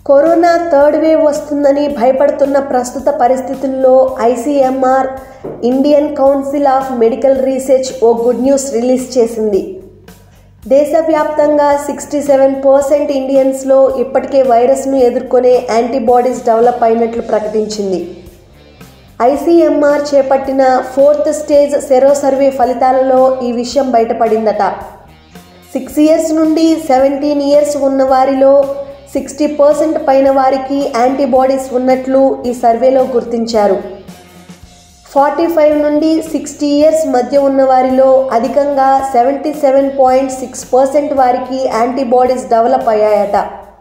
corona third wave వస్తుందని భయపడుతున్న ప్రస్తుత పరిస్థితుల్లో ICMR Indian Council of Medical Research ఓ గుడ్ న్యూస్ రిలీజ్ చేసింది దేశవ్యాప్తంగా సిక్స్టీ సెవెన్ పర్సెంట్ ఇండియన్స్లో ఇప్పటికే వైరస్ను ఎదుర్కొనే యాంటీబాడీస్ డెవలప్ అయినట్లు ప్రకటించింది ఐసీఎంఆర్ చేపట్టిన ఫోర్త్ స్టేజ్ సెరో సర్వే ఫలితాలలో ఈ విషయం బయటపడిందట సిక్స్ ఇయర్స్ నుండి సెవెంటీన్ ఇయర్స్ ఉన్న వారిలో సిక్స్టీ పర్సెంట్ పైన వారికి యాంటీబాడీస్ ఉన్నట్లు ఈ సర్వేలో గుర్తించారు ఫార్టీ ఫైవ్ నుండి సిక్స్టీ ఇయర్స్ మధ్య ఉన్న వారిలో అధికంగా seventy seven point six percent వారికి యాంటీబాడీస్ డెవలప్ అయ్యాయట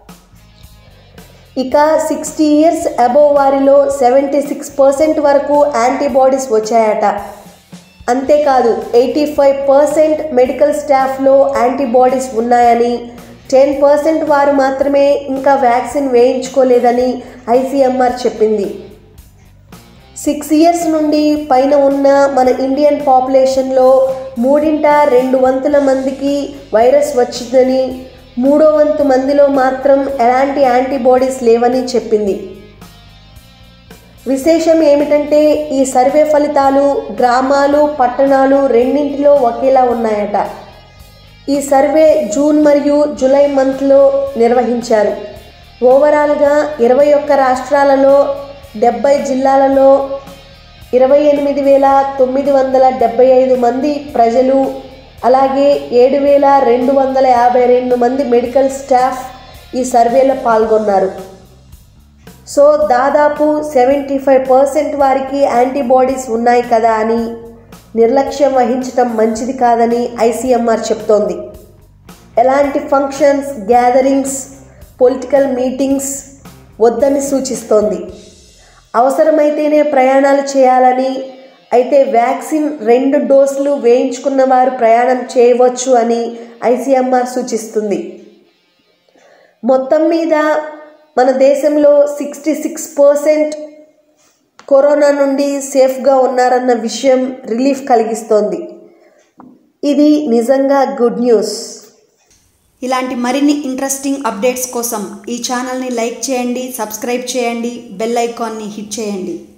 ఇక సిక్స్టీ ఇయర్స్ అబోవ్ వారిలో సెవెంటీ సిక్స్ పర్సెంట్ వరకు యాంటీబాడీస్ వచ్చాయట అంతేకాదు ఎయిటీ ఫైవ్ పర్సెంట్ మెడికల్ స్టాఫ్లో యాంటీబాడీస్ ఉన్నాయని టెన్ పర్సెంట్ వారు మాత్రమే ఇంకా వ్యాక్సిన్ వేయించుకోలేదని ఐసీఎంఆర్ చెప్పింది సిక్స్ ఇయర్స్ నుండి పైన ఉన్న మన ఇండియన్ పాపులేషన్లో మూడింట రెండు వంతుల మందికి వైరస్ వచ్చిందని మూడో వంతు మందిలో మాత్రం ఎలాంటి యాంటీబాడీస్ లేవని చెప్పింది విశేషం ఏమిటంటే ఈ సర్వే ఫలితాలు గ్రామాలు పట్టణాలు రెండింటిలో ఒకేలా ఉన్నాయట ఈ సర్వే జూన్ మరియు జూలై మంత్లో నిర్వహించారు ఓవరాల్గా ఇరవై ఒక్క రాష్ట్రాలలో డెబ్బై జిల్లాలలో ఇరవై ఎనిమిది వేల తొమ్మిది వందల డెబ్బై ఐదు మంది ప్రజలు అలాగే ఏడు వేల రెండు వందల యాభై రెండు మంది మెడికల్ స్టాఫ్ ఈ సర్వేలో పాల్గొన్నారు సో దాదాపు సెవెంటీ ఫైవ్ పర్సెంట్ వారికి యాంటీబాడీస్ ఉన్నాయి కదా అని నిర్లక్ష్యం వహించటం మంచిది కాదని ఐసీఎంఆర్ చెప్తోంది ఎలాంటి ఫంక్షన్స్ గ్యాదరింగ్స్ పొలిటికల్ మీటింగ్స్ వద్దని సూచిస్తోంది అవసరమైతేనే ప్రయాణాలు చేయాలని అయితే వ్యాక్సిన్ రెండు డోసులు వేయించుకున్న వారు ప్రయాణం చేయవచ్చు అని ఐసీఎంఆర్ సూచిస్తుంది మొత్తం మీద మన దేశంలో సిక్స్టీ సిక్స్ పర్సెంట్ కరోనా నుండి సేఫ్గా ఉన్నారన్న విషయం రిలీఫ్ కలిగిస్తోంది ఇది నిజంగా గుడ్ న్యూస్ ఇలాంటి మరిన్ని ఇంట్రెస్టింగ్ అప్డేట్స్ కోసం ఈ ఛానల్ని లైక్ చేయండి సబ్స్క్రైబ్ చేయండి బెల్ ఐకాన్ని హిట్ చేయండి